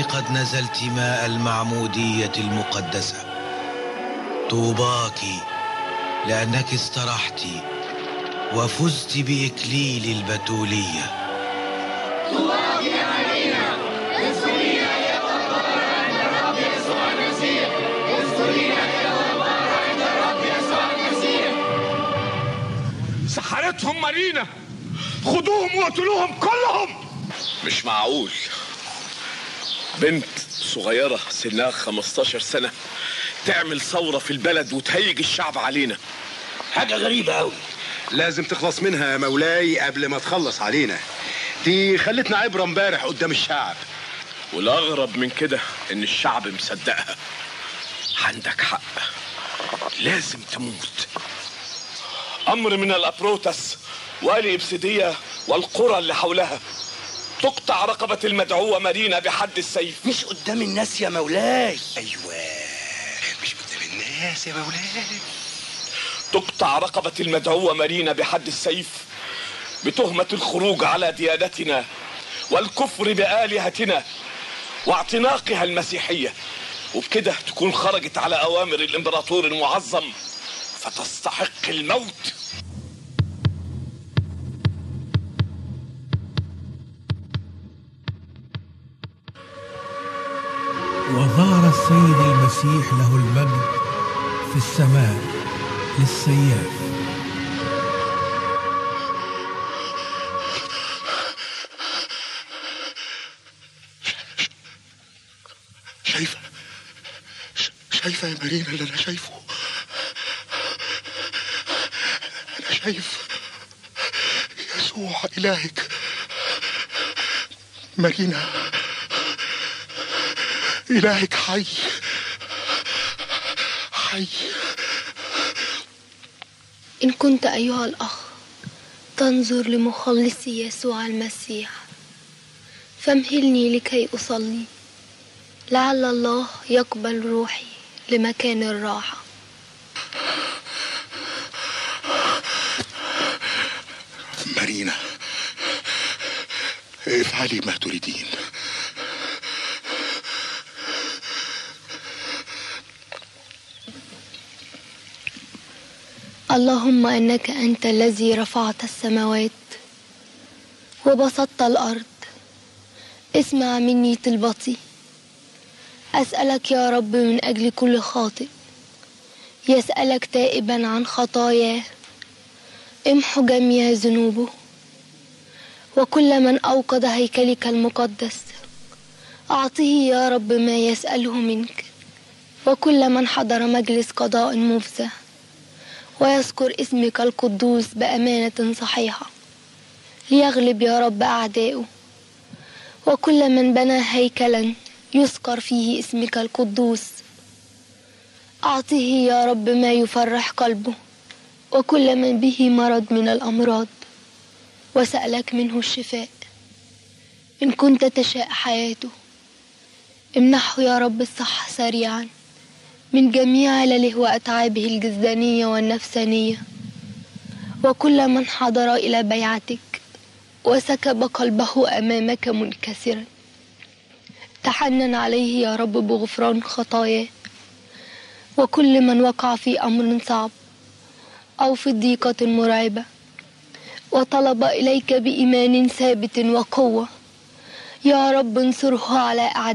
قد نزلت ماء المعمودية المقدسة طوباك لأنك استرحت وفزت بإكليل البتولية طوباك يا مدينة اذكرينا يوم الظهر عند الرب يسوع المسيح اذكرينا يوم الظهر عند الرب يسوع المسيح سحرتهم مارينا خدوهم وقتلوهم كلهم مش معقول بنت صغيرة سنها 15 سنة تعمل ثورة في البلد وتهيج الشعب علينا حاجة غريبة أوي لازم تخلص منها يا مولاي قبل ما تخلص علينا دي خلتنا عبرة امبارح قدام الشعب والأغرب من كده إن الشعب مصدقها عندك حق لازم تموت أمر من الأبروتس والي إبسيدية والقرى اللي حولها تقطع رقبة المدعوة مارينا بحد السيف مش قدام الناس يا مولاي ايوه مش قدام الناس يا مولاي تقطع رقبة المدعوة مارينا بحد السيف بتهمة الخروج على ديانتنا والكفر بآلهتنا واعتناقها المسيحية وبكده تكون خرجت على أوامر الإمبراطور المعظم فتستحق الموت وظهر السيد المسيح له المجد في السماء للسياف شايفة ش- شايفة يا مارينا اللي أنا شايفه أنا شايف يسوع إلهك مارينا إلهك حي حي إن كنت أيها الأخ تنظر لمخلصي يسوع المسيح فامهلني لكي أصلي لعل الله يقبل روحي لمكان الراحة مارينا افعلي ما تريدين اللهم إنك أنت الذي رفعت السماوات وبسطت الأرض اسمع مني طلبتي أسألك يا رب من أجل كل خاطئ يسألك تائبا عن خطاياه امحو جميع ذنوبه وكل من أوقد هيكلك المقدس أعطه يا رب ما يسأله منك وكل من حضر مجلس قضاء مفزع ويذكر اسمك القدوس بأمانة صحيحة ليغلب يا رب أعداؤه وكل من بنى هيكلا يذكر فيه اسمك القدوس أعطه يا رب ما يفرح قلبه وكل من به مرض من الأمراض وسألك منه الشفاء إن كنت تشاء حياته امنحه يا رب الصحة سريعا من جميع علله وأتعابه الجسدانية والنفسانية وكل من حضر إلى بيعتك وسكب قلبه أمامك منكسرا تحنن عليه يا رب بغفران خطاياه وكل من وقع في أمر صعب أو في ضيقة مرعبة وطلب إليك بإيمان ثابت وقوة يا رب انصره على أعدائه